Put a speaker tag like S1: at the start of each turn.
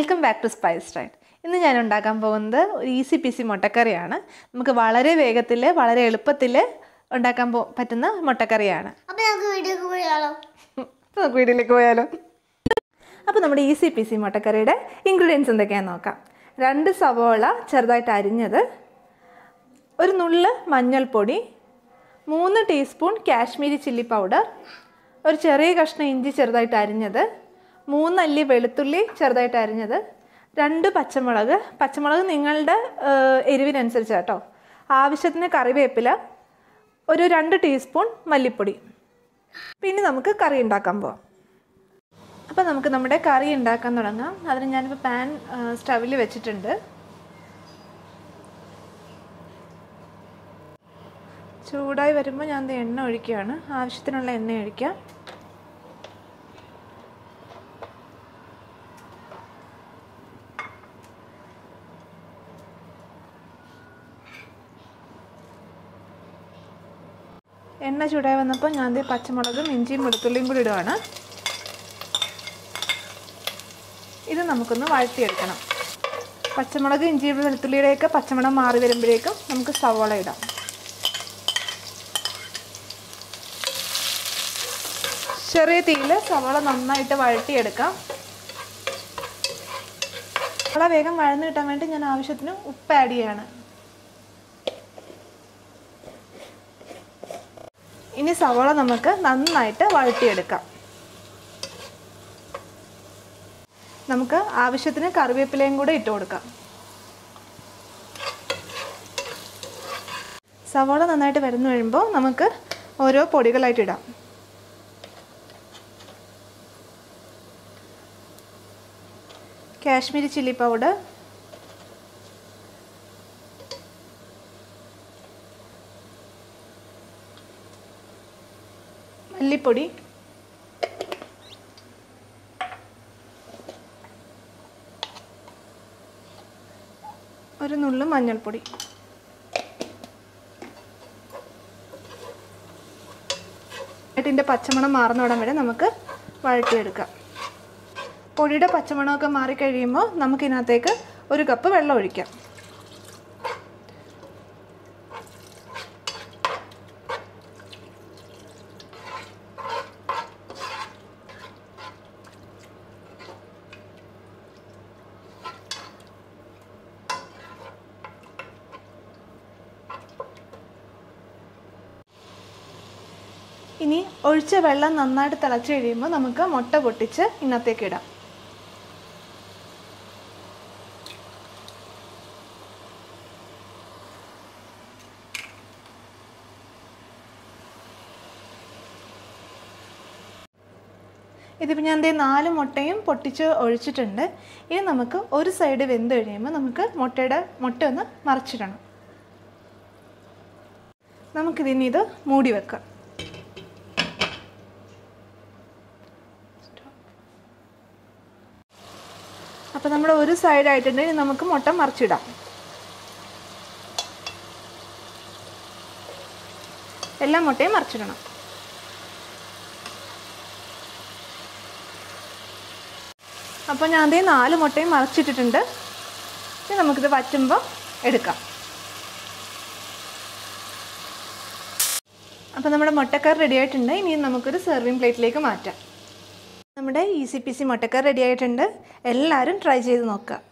S1: welcome back to spice tried ഇന്ന് ഞാൻ ഉണ്ടാക്കാൻ പോകുന്നത് ഒരു ഈസി പീസി മുട്ടക്കറിയാണ് നമുക്ക് വളരെ വേഗത്തിൽ വളരെ എളുപ്പത്തിൽ ഉണ്ടാക്കാൻ പോ പറ്റുന്ന മുട്ടക്കറിയാണ്
S2: അപ്പൊ നമുക്ക് വീഡിയോ പോയാലോ
S1: അപ്പോൾ നമുക്ക് വീട്ടിലേക്ക് പോയാലോ അപ്പോൾ നമ്മുടെ ഈസി പീസി മുട്ടക്കറിയുടെ ഇൻഗ്രീഡിയൻസ് എന്തൊക്കെയാണെന്ന് നോക്കാം രണ്ട് സവോള ചെറുതായിട്ട് അരിഞ്ഞത് ഒരു നുള്ള് മഞ്ഞൾപ്പൊടി മൂന്ന് ടീസ്പൂൺ കാശ്മീരി ചില്ലി പൗഡർ ഒരു ചെറിയ കഷ്ണം ഇഞ്ചി ചെറുതായിട്ട് അരിഞ്ഞത് മൂന്നല്ലി വെളുത്തുള്ളി ചെറുതായിട്ട് അരിഞ്ഞത് രണ്ട് പച്ചമുളക് പച്ചമുളക് നിങ്ങളുടെ ഏഹ്, എരിവിനനുസരിച്ച് കേട്ടോ ആവശ്യത്തിന് കറിവേപ്പില ഒരു രണ്ട് ടീസ്പൂൺ മല്ലിപ്പൊടി പിന്നെ നമുക്ക് കറി ഉണ്ടാക്കാൻ പോവാം അപ്പോൾ നമുക്ക് നമ്മുടെ കറി ഉണ്ടാക്കാൻ തുടങ്ങാം അതിന് ഞാനിപ്പോൾ പാൻ സ്റ്റവിൽ വെച്ചിട്ടുണ്ട് ചൂടായി വരുമ്പോൾ ഞാൻ ദേ എണ്ണ ഒഴിക്കുകയാണ് ആവശ്യത്തിനുള്ള എണ്ണ ഒഴിക്കാം എണ്ണ ചൂടായി വന്നപ്പോൾ ഞാൻ ദേ പച്ചമുളകും ഇഞ്ചിയും വെളുത്തുള്ളിയും കൂടി ഇടുവാണ് ഇത് നമുക്കൊന്ന് വഴറ്റിയെടുക്കണം പച്ചമുളക് ഇഞ്ചി വെളുത്തുള്ളിയുടെയൊക്കെ പച്ചമണം മാറി വരുമ്പോഴേക്കും നമുക്ക് സവോള ഇടാം ചെറിയ തീയിൽ സവോള നന്നായിട്ട് വഴറ്റിയെടുക്കാം സവോള വേഗം വഴന്ന് കിട്ടാൻ വേണ്ടി ഞാൻ ആവശ്യത്തിന് ഉപ്പ് ആഡ് ചെയ്യാണ് ഇനി സവോള നമുക്ക് നന്നായിട്ട് വഴറ്റിയെടുക്കാം നമുക്ക് ആവശ്യത്തിന് കറിവേപ്പിലയും കൂടെ ഇട്ട് കൊടുക്കാം സവോള നന്നായിട്ട് വരുന്നു കഴിയുമ്പോൾ നമുക്ക് ഓരോ പൊടികളായിട്ട് ഇടാം കാശ്മീരി ചില്ലി പൗഡർ മല്ലിപ്പൊടി ഒരു നുള്ളു മഞ്ഞൾപ്പൊടി ഇതിൻ്റെ പച്ചമണം മാറുന്നോടം വരെ നമുക്ക് വഴറ്റിയെടുക്കാം പൊടിയുടെ പച്ചമണമൊക്കെ മാറിക്കഴിയുമ്പോൾ നമുക്കിതിനകത്തേക്ക് ഒരു കപ്പ് വെള്ളം ഒഴിക്കാം ഇനി ഒഴിച്ച വെള്ളം നന്നായിട്ട് തിളച്ച് കഴിയുമ്പോൾ നമുക്ക് മുട്ട പൊട്ടിച്ച് ഇന്നത്തേക്ക് ഇടാം ഇതിപ്പോൾ ഞാൻ ദേ നാല് മുട്ടയും പൊട്ടിച്ച് ഒഴിച്ചിട്ടുണ്ട് ഇനി നമുക്ക് ഒരു സൈഡ് വെന്ത് കഴിയുമ്പോൾ നമുക്ക് മുട്ടയുടെ മുട്ട ഒന്ന് മറിച്ചിടണം നമുക്കിതിനി ഇത് മൂടി വെക്കാം അപ്പോൾ നമ്മുടെ ഒരു സൈഡ് ആയിട്ടുണ്ടെങ്കിൽ നമുക്ക് മുട്ട മറിച്ചിടാം എല്ലാ മുട്ടയും മറിച്ചിടണം അപ്പോൾ ഞാൻ അതേ നാല് മുട്ടയും മറിച്ചിട്ടിട്ടുണ്ട് ഇനി നമുക്കിത് വറ്റുമ്പോൾ എടുക്കാം അപ്പോൾ നമ്മുടെ മുട്ടക്കറി റെഡി ആയിട്ടുണ്ട് ഇനി നമുക്കൊരു സെർവിങ് പ്ലേറ്റിലേക്ക് മാറ്റാം നമ്മുടെ ഈസി പി സി മുട്ടക്കറി റെഡി ആയിട്ടുണ്ട് എല്ലാവരും ട്രൈ ചെയ്ത് നോക്കുക